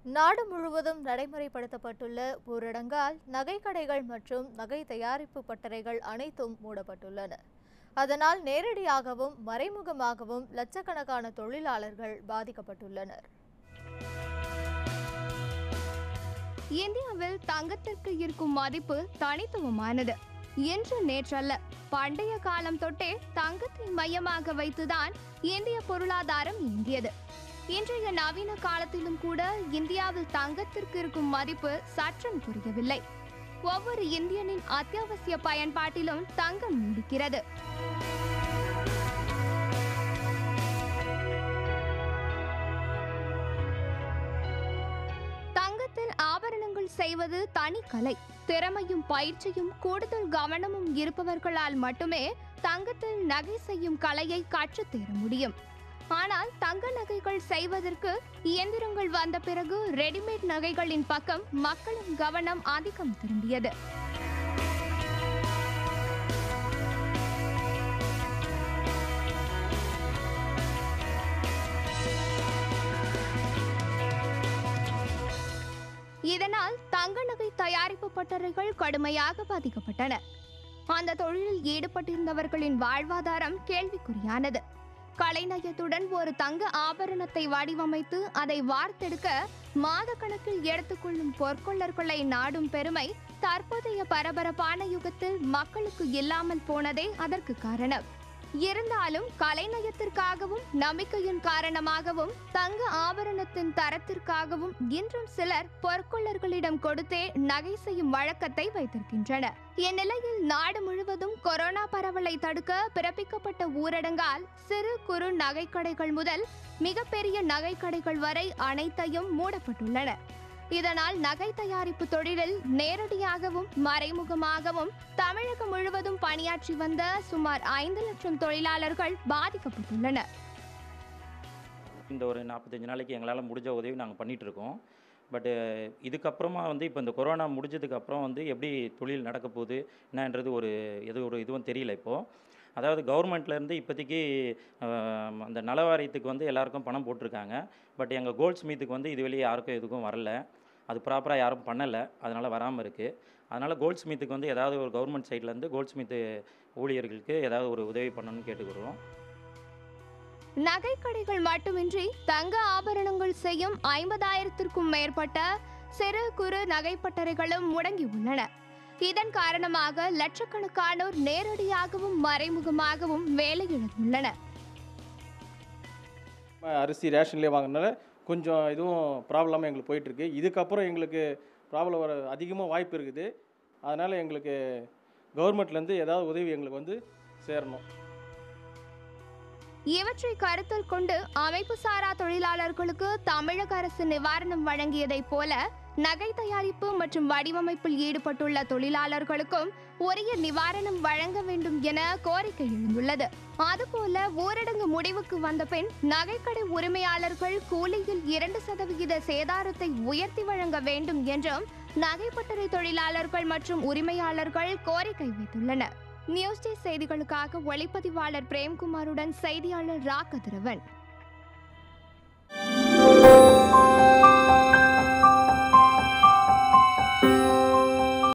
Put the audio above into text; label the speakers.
Speaker 1: நாடு முழுவதும் நடைமுறைப்படுத்தப்பட்டுள்ள ஊரடங்கால் நகைக்கடைகள் மற்றும் நகை தயாரிப்பு பட்டறைகள் அனைத்தும் மூடப்பட்டுள்ளன அதனால் நேரடியாகவும் மறைமுகமாகவும் லட்சக்கணக்கான தொழிலாளர்கள் பாதிக்கப்பட்டுள்ளனர்
Speaker 2: இந்தியாவில் தங்கத்திற்கு இருக்கும் மதிப்பு தனித்துவமானது இன்று நேற்றல்ல பண்டைய காலம் தொட்டே தங்கத்தை மையமாக வைத்துதான் இந்திய பொருளாதாரம் இயங்கியது இன்றைய நவீன காலத்திலும் கூட இந்தியாவில் தங்கத்திற்கு இருக்கும் மதிப்பு சற்றும் குறையவில்லை ஒவ்வொரு இந்தியனின் அத்தியாவசிய பயன்பாட்டிலும் தங்கம் நீடிக்கிறது தங்கத்தில் ஆபரணங்கள் செய்வது தனி கலை திறமையும் பயிற்சியும் கூடுதல் கவனமும் இருப்பவர்களால் மட்டுமே தங்கத்தில் நகை செய்யும் கலையை கற்றுத்தேர முடியும் ஆனால் தங்க நகைகள் செய்வதற்கு இயந்திரங்கள் வந்த பிறகு ரெடிமேட் நகைகளின் பக்கம் மக்களின் கவனம் அதிகம் திரும்பியது இதனால் தங்க நகை தயாரிப்பு பட்டறைகள் கடுமையாக பாதிக்கப்பட்டன அந்த தொழிலில் ஈடுபட்டிருந்தவர்களின் வாழ்வாதாரம் கேள்விக்குறியானது கலைநயத்துடன் ஒரு தங்க ஆபரணத்தை வடிவமைத்து அதை வார்த்தெடுக்க மாதக்கணக்கில் எடுத்துக்கொள்ளும் பொற்கொள்ளர்களை நாடும் பெருமை தற்போதைய பரபரப்பான யுகத்தில் மக்களுக்கு இல்லாமல் போனதே அதற்கு காரணம் இருந்தாலும் கலைநயத்திற்காகவும் நம்பிக்கையின் காரணமாகவும் தங்க ஆபரணத்தின் தரத்திற்காகவும் இன்றும் சிலர் பொற்கொள்ளர்களிடம் கொடுத்தே நகை செய்யும் வழக்கத்தை வைத்திருக்கின்றனர் இந்நிலையில் நாடு முழுவதும் கொரோனா பரவலை தடுக்க பிறப்பிக்கப்பட்ட ஊரடங்கால் சிறு குறு நகைக்கடைகள் முதல் மிகப்பெரிய நகைக்கடைகள் வரை அனைத்தையும் மூடப்பட்டுள்ளன இதனால் நகை தயாரிப்பு தொழிலில் நேரடியாகவும் மறைமுகமாகவும் தமிழகம் முழுவதும் பணியாற்றி வந்த சுமார் ஐந்து லட்சம் தொழிலாளர்கள் பாதிக்கப்பட்டுள்ளனர்
Speaker 3: இந்த ஒரு நாற்பத்தஞ்சு நாளைக்கு எங்களால் முடிஞ்ச உதவி நாங்கள் பண்ணிகிட்டு இருக்கோம் பட்டு இதுக்கப்புறமா வந்து இப்போ இந்த கொரோனா முடிஞ்சதுக்கு அப்புறம் வந்து எப்படி தொழில் நடக்க போகுது என்னன்றது ஒரு எது ஒரு இதுவும் தெரியல இப்போது அதாவது கவர்மெண்ட்லேருந்து இப்போதைக்கு அஹ், அந்த நலவாரியத்துக்கு வந்து எல்லாருக்கும் பணம் போட்டிருக்காங்க பட் எங்கள் கோல்ட் ஸ்மித்துக்கு வந்து இது வெளியே யாருக்கும் எதுக்கும் வரல அது ப்ராப்பராக யாரும் பண்ணலை அதனால் வராமல் இருக்குது அதனால் கோல்ட் ஸ்மித்துக்கு வந்து ஏதாவது ஒரு கவர்மெண்ட் சைட்லேருந்து கோல்ட் ஸ்மித்து ஊழியர்களுக்கு ஏதாவது ஒரு உதவி பண்ணணும்னு கேட்டுக்கிறோம்
Speaker 2: நகைக்கடைகள் மட்டுமின்றி தங்க ஆபரணங்கள் செய்யும் ஐம்பதாயிரத்திற்கும் மேற்பட்ட சிறு குறு நகைப்பட்டறைகளும் முடங்கி உள்ளன இதன் காரணமாக லட்சக்கணக்கானோர் நேரடியாகவும் மறைமுகமாகவும் வேலை இழந்துள்ளனர்
Speaker 4: அரிசி ரேஷன்லேயே வாங்கினால கொஞ்சம் இதுவும் ப்ராப்ளமாக எங்களுக்கு போயிட்டுருக்கு இதுக்கப்புறம் எங்களுக்கு ப்ராப்ளம் வர அதிகமாக வாய்ப்பு இருக்குது அதனால் எங்களுக்கு கவர்மெண்ட்லேருந்து ஏதாவது உதவி எங்களுக்கு வந்து சேரணும்
Speaker 2: இவற்றை கருத்தில் கொண்டு அமைப்பு சாரா தொழிலாளர்களுக்கு தமிழக அரசு நிவாரணம் வழங்கியதைப் போல நகை தயாரிப்பு மற்றும் வடிவமைப்பில் ஈடுபட்டுள்ள தொழிலாளர்களுக்கும் உரிய நிவாரணம் வழங்க வேண்டும் என கோரிக்கை எழுந்துள்ளது அதுபோல ஊரடங்கு முடிவுக்கு வந்த பின் நகைக்கடை உரிமையாளர்கள் கூலியில் இரண்டு சதவிகித சேதாரத்தை உயர்த்தி வழங்க வேண்டும் என்றும் நகைப்பட்டறை தொழிலாளர்கள் மற்றும் உரிமையாளர்கள் கோரிக்கை வைத்துள்ளனர் நியூஸ் டே செய்திகளுக்காக ஒளிப்பதிவாளர் பிரேம்குமாருடன் செய்தியாளர் ரா கதிரவன்